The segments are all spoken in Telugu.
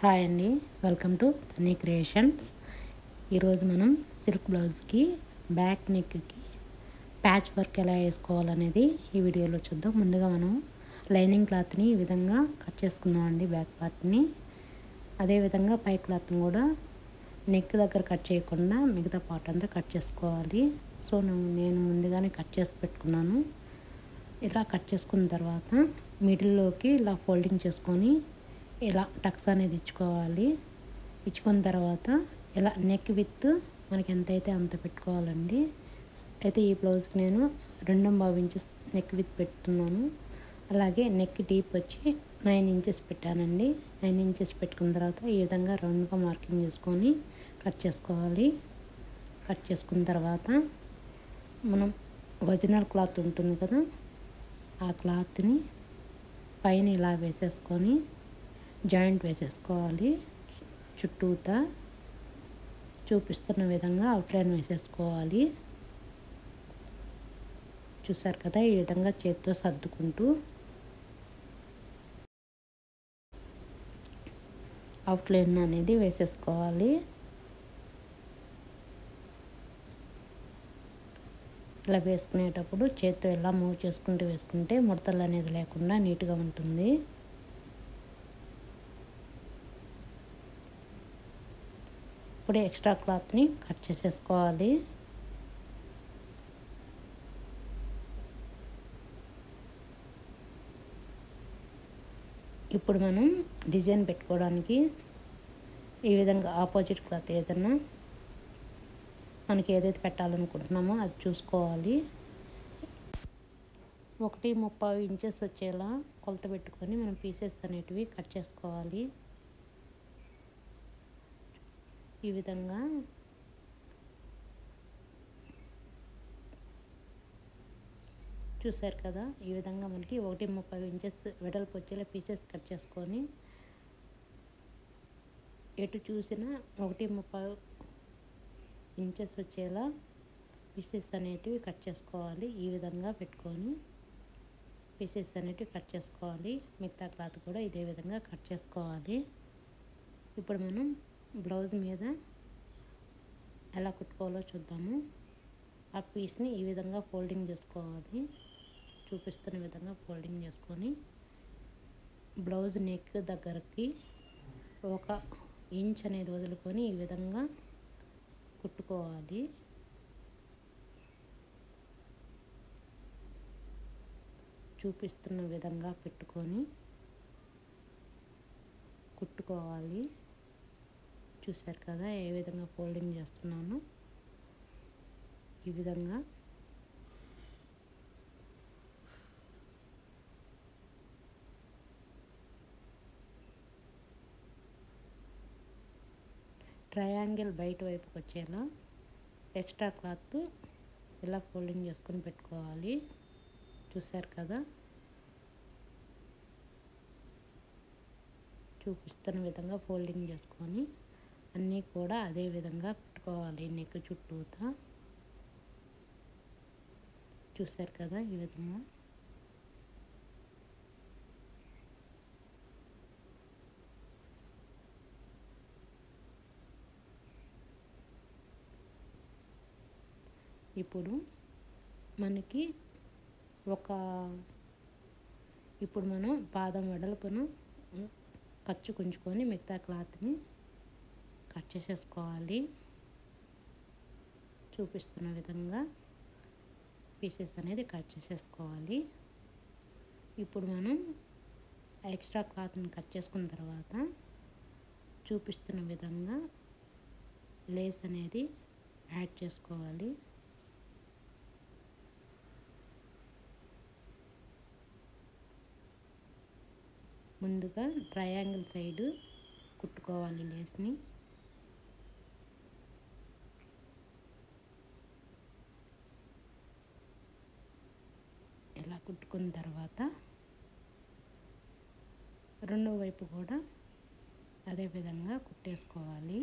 హాయ్ అండి వెల్కమ్ టు తన్నీ క్రియేషన్స్ ఈరోజు మనం సిల్క్ బ్లౌజ్కి బ్యాక్ నెక్కి ప్యాచ్ వర్క్ ఎలా వేసుకోవాలనేది ఈ వీడియోలో చూద్దాం ముందుగా మనం లైనింగ్ క్లాత్ని ఈ విధంగా కట్ చేసుకుందామండి బ్యాక్ పార్ట్ని అదేవిధంగా పై క్లాత్ని కూడా నెక్ దగ్గర కట్ చేయకుండా మిగతా పార్ట్ అంతా కట్ చేసుకోవాలి సో నేను ముందుగానే కట్ చేసి పెట్టుకున్నాను ఇలా కట్ చేసుకున్న తర్వాత మిడిల్లోకి ఇలా ఫోల్డింగ్ చేసుకొని ఇలా టక్స్ అనేది ఇచ్చుకోవాలి ఇచ్చుకున్న తర్వాత ఇలా నెక్ విత్ మనకి ఎంత అయితే అంత పెట్టుకోవాలండి అయితే ఈ బ్లౌజ్కి నేను రెండు బాబు ఇంచెస్ నెక్ విత్ పెడుతున్నాను అలాగే నెక్ డీప్ వచ్చి నైన్ ఇంచెస్ పెట్టానండి నైన్ ఇంచెస్ పెట్టుకున్న తర్వాత ఈ విధంగా రౌండ్గా మార్కింగ్ చేసుకొని కట్ చేసుకోవాలి కట్ చేసుకున్న తర్వాత మనం ఒరిజినల్ క్లాత్ ఉంటుంది కదా ఆ క్లాత్ని పైన ఇలా వేసేసుకొని జాయింట్ వేసేసుకోవాలి చుట్టూతా చూపిస్తున్న విధంగా అవుట్లైన్ వేసేసుకోవాలి చూసారు కదా ఈ విధంగా చేతితో సర్దుకుంటూ అవుట్లైన్ అనేది వేసేసుకోవాలి ఇలా వేసుకునేటప్పుడు చేతితో ఇలా మూవ్ చేసుకుంటూ వేసుకుంటే ముడతలు అనేది లేకుండా నీట్గా ఉంటుంది ఇప్పుడు ఎక్స్ట్రా క్లాత్ని కట్ చేసేసుకోవాలి ఇప్పుడు మనం డిజైన్ పెట్టుకోవడానికి ఈ విధంగా ఆపోజిట్ క్లాత్ ఏదన్నా మనకి ఏదైతే పెట్టాలనుకుంటున్నామో అది చూసుకోవాలి ఒకటి ముప్పై ఇంచెస్ వచ్చేలా కొలత పెట్టుకొని మనం పీసెస్ అనేటివి కట్ చేసుకోవాలి ఈ విధంగా చూసారు కదా ఈ విధంగా మనకి ఒకటి ముప్పై ఇంచెస్ వెడల్పు వచ్చేలా పీసెస్ కట్ చేసుకొని ఎటు చూసినా ఒకటి ముప్పై ఇంచెస్ వచ్చేలా పీసెస్ అనేటివి కట్ చేసుకోవాలి ఈ విధంగా పెట్టుకొని పీసెస్ అనేటివి కట్ చేసుకోవాలి మిగతా క్లాత్ కూడా ఇదే విధంగా కట్ చేసుకోవాలి ఇప్పుడు మనం బ్లౌజ్ మీద ఎలా కుట్టుకోవాలో చూద్దాము ఆ పీస్ని ఈ విధంగా ఫోల్డింగ్ చేసుకోవాలి చూపిస్తున్న విధంగా ఫోల్డింగ్ చేసుకొని బ్లౌజ్ నెక్ దగ్గరకి ఒక ఇంచ్ అనేది వదులుకొని ఈ విధంగా కుట్టుకోవాలి చూపిస్తున్న విధంగా పెట్టుకొని కుట్టుకోవాలి చూసారు కదా ఏ విధంగా ఫోల్డింగ్ చేస్తున్నాను ఈ విధంగా ట్రయాంగిల్ బయట వైపుకి వచ్చేలా ఎక్స్ట్రా క్లాత్ ఇలా ఫోల్డింగ్ చేసుకొని పెట్టుకోవాలి చూసారు కదా చూపిస్తున్న విధంగా ఫోల్డింగ్ చేసుకొని అన్నీ కూడా అదే విధంగా పెట్టుకోవాలి నెక్ చుట్టూతా చూసారు కదా ఈ విధంగా ఇప్పుడు మనకి ఒక ఇప్పుడు మనం పాదం వెడల్పును ఖర్చు కుంచుకొని మిగతా క్లాత్ని కట్ చేసేసుకోవాలి చూపిస్తున్న విధంగా పీసెస్ అనేది కట్ చేసేసుకోవాలి ఇప్పుడు మనం ఎక్స్ట్రా క్లాత్ని కట్ చేసుకున్న తర్వాత చూపిస్తున్న విధంగా లేస్ అనేది యాడ్ చేసుకోవాలి ముందుగా ట్రయాంగిల్ సైడ్ కుట్టుకోవాలి లేస్ని ఇలా కుట్టుకున్న తర్వాత రెండో వైపు కూడా అదే విధంగా కుట్టేసుకోవాలి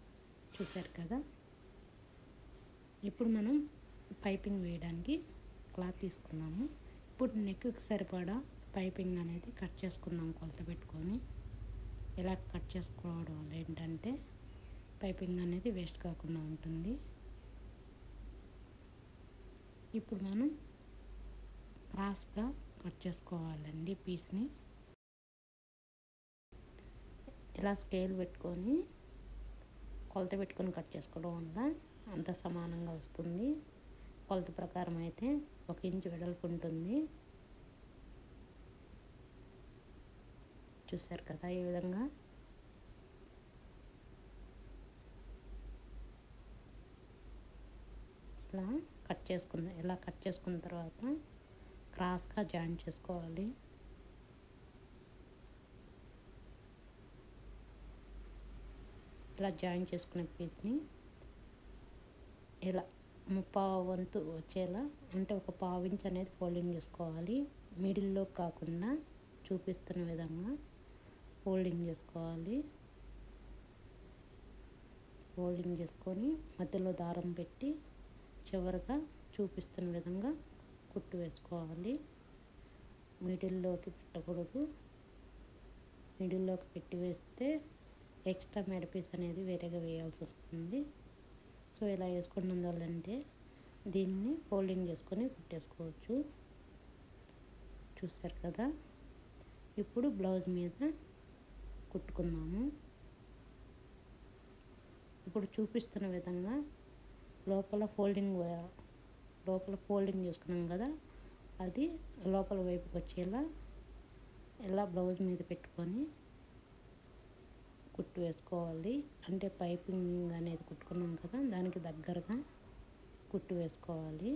చూసారు కదా ఇప్పుడు మనం పైపింగ్ వేయడానికి క్లాత్ తీసుకున్నాము ఇప్పుడు నెక్కి సరిపడా పైపింగ్ అనేది కట్ చేసుకుందాం కొలత పెట్టుకొని ఇలా కట్ చేసుకోవడం వల్ల ఏంటంటే పైపింగ్ అనేది వేస్ట్ కాకుండా ఉంటుంది ఇప్పుడు మనం క్రాస్గా కట్ చేసుకోవాలండి పీస్ని ఇలా స్కేల్ పెట్టుకొని కొలత పెట్టుకొని కట్ చేసుకోవడం వల్ల అంత సమానంగా వస్తుంది కొలత ప్రకారం అయితే ఒక ఇంచు వెడల్పు ఉంటుంది చూసారు కదా ఈ విధంగా ఇలా కట్ చేసుకున్న ఇలా కట్ చేసుకున్న తర్వాత క్రాస్గా జాయిన్ చేసుకోవాలి ఇలా జాయిన్ చేసుకునే పీస్ని ఇలా ముప్పావు వంతు వచ్చేలా అంటే ఒక పావు ఇంచ్ అనేది ఫోల్డింగ్ చేసుకోవాలి మిడిల్లో కాకుండా చూపిస్తున్న విధంగా ఫోల్డింగ్ చేసుకోవాలి ఫోల్డింగ్ చేసుకొని మధ్యలో దారం పెట్టి చివరిగా చూపిస్తున్న విధంగా కుట్టు వేసుకోవాలి మిడిల్లోకి పెట్టకూడదు మిడిల్లోకి పెట్టి వేస్తే ఎక్స్ట్రా మెడ పీస్ అనేది వేరేగా వేయాల్సి వస్తుంది సో ఇలా వేసుకున్నందువల్ల అంటే దీన్ని ఫోల్డింగ్ చేసుకొని కుట్టేసుకోవచ్చు చూసారు కదా ఇప్పుడు బ్లౌజ్ మీద కుట్టుకుందాము ఇప్పుడు చూపిస్తున్న విధంగా లోపల ఫోల్డింగ్ లోపల ఫోల్డింగ్ చేసుకున్నాం కదా అది లోపల వైపుకి వచ్చేలా ఇలా బ్లౌజ్ మీద పెట్టుకొని కుట్టు వేసుకోవాలి అంటే పైపింగ్ అనేది కుట్టుకున్నాం కదా దానికి దగ్గరగా కుట్టు వేసుకోవాలి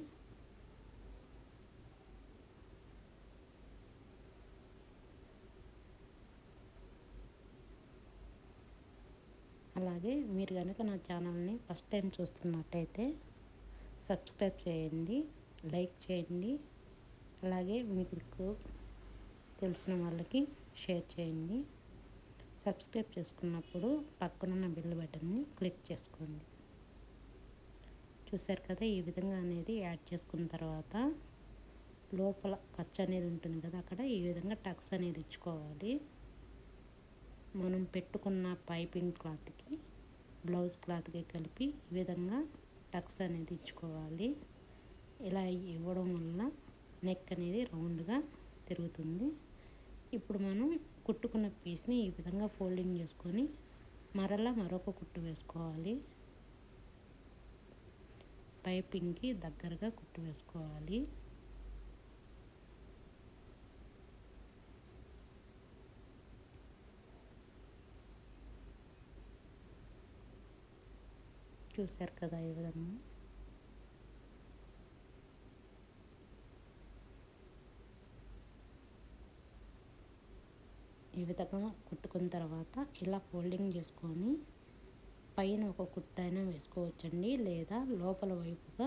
అలాగే మీరు కనుక నా ఛానల్ని ఫస్ట్ టైం చూస్తున్నట్టయితే సబ్స్క్రైబ్ చేయండి లైక్ చేయండి అలాగే మీకు తెలిసిన వాళ్ళకి షేర్ చేయండి సబ్స్క్రైబ్ చేసుకున్నప్పుడు పక్కనున్న బిల్ బటన్ని క్లిక్ చేసుకోండి చూసారు కదా ఈ విధంగా అనేది యాడ్ చేసుకున్న తర్వాత లోపల ఖర్చు అనేది ఉంటుంది కదా అక్కడ ఈ విధంగా టక్స్ అనేది ఇచ్చుకోవాలి మనం పెట్టుకున్న పైపింగ్ క్లాత్కి బ్లౌజ్ క్లాత్కి కలిపి ఈ విధంగా టక్స్ అనేది ఇచ్చుకోవాలి ఇలా ఇవ్వడం వల్ల నెక్ అనేది రౌండ్గా తిరుగుతుంది ఇప్పుడు మనం కుట్టుకున్న పీస్ని ఈ విధంగా ఫోల్డింగ్ చేసుకొని మరలా మరొక కుట్టు వేసుకోవాలి పైపింగ్కి దగ్గరగా కుట్టు వేసుకోవాలి చూశారు కదా ఈ విధంగా ఈ విధంగా కుట్టుకున్న తర్వాత ఇలా ఫోల్డింగ్ చేసుకొని పైన ఒక కుట్టైనా వేసుకోవచ్చండి లేదా లోపల వైపుగా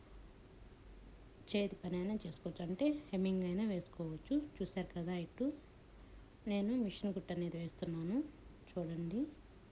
చేతి పని అయినా చేసుకోవచ్చు అంటే హెమ్మింగ్ అయినా వేసుకోవచ్చు చూసారు కదా ఇటు నేను మిషన్ కుట్ట అనేది వేస్తున్నాను చూడండి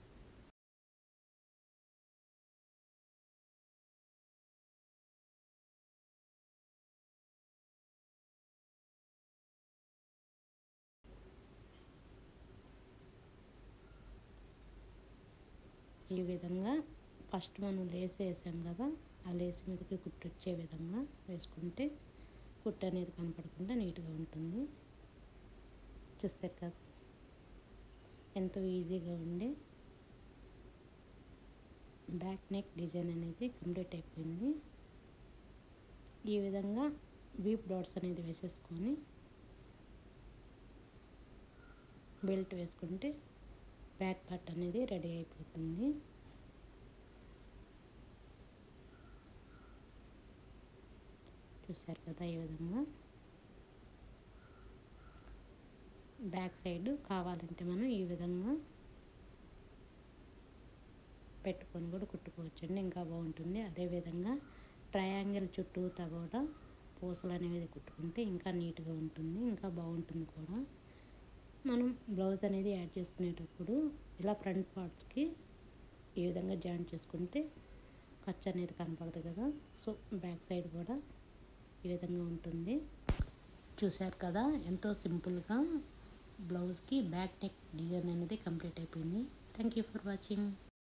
ఈ విధంగా ఫస్ట్ మనం లేస్ వేసాం కదా ఆ లేస్ మీదకి కుట్టు వచ్చే విధంగా వేసుకుంటే కుట్టు అనేది కనపడకుండా నీట్గా ఉంటుంది చూస్తారు కదా ఎంతో ఈజీగా ఉండే బ్యాక్ నెక్ డిజైన్ అనేది కంప్లీట్ అయిపోయింది ఈ విధంగా వీప్ డాట్స్ అనేది వేసేసుకొని బెల్ట్ వేసుకుంటే బ్యాక్ పార్ట్ అనేది రెడీ అయిపోతుంది చూసారు కదా ఈ విధంగా బ్యాక్ సైడ్ కావాలంటే మనం ఈ విధంగా పెట్టుకొని కూడా కుట్టుకోవచ్చండి ఇంకా బాగుంటుంది అదేవిధంగా ట్రయాంగిల్ చుట్టూతా కూడా పూసలు అనేది కుట్టుకుంటే ఇంకా నీట్గా ఉంటుంది ఇంకా బాగుంటుంది కూడా మనం బ్లౌజ్ అనేది యాడ్ చేసుకునేటప్పుడు ఇలా ఫ్రంట్ పార్ట్స్కి ఈ విధంగా జాయిన్ చేసుకుంటే ఖర్చు అనేది కనపడదు కదా సో బ్యాక్ సైడ్ కూడా ఈ విధంగా ఉంటుంది చూశారు కదా ఎంతో సింపుల్గా బ్లౌజ్కి బ్యాక్ నెక్ డిజైన్ అనేది కంప్లీట్ అయిపోయింది థ్యాంక్ యూ ఫర్ వాచింగ్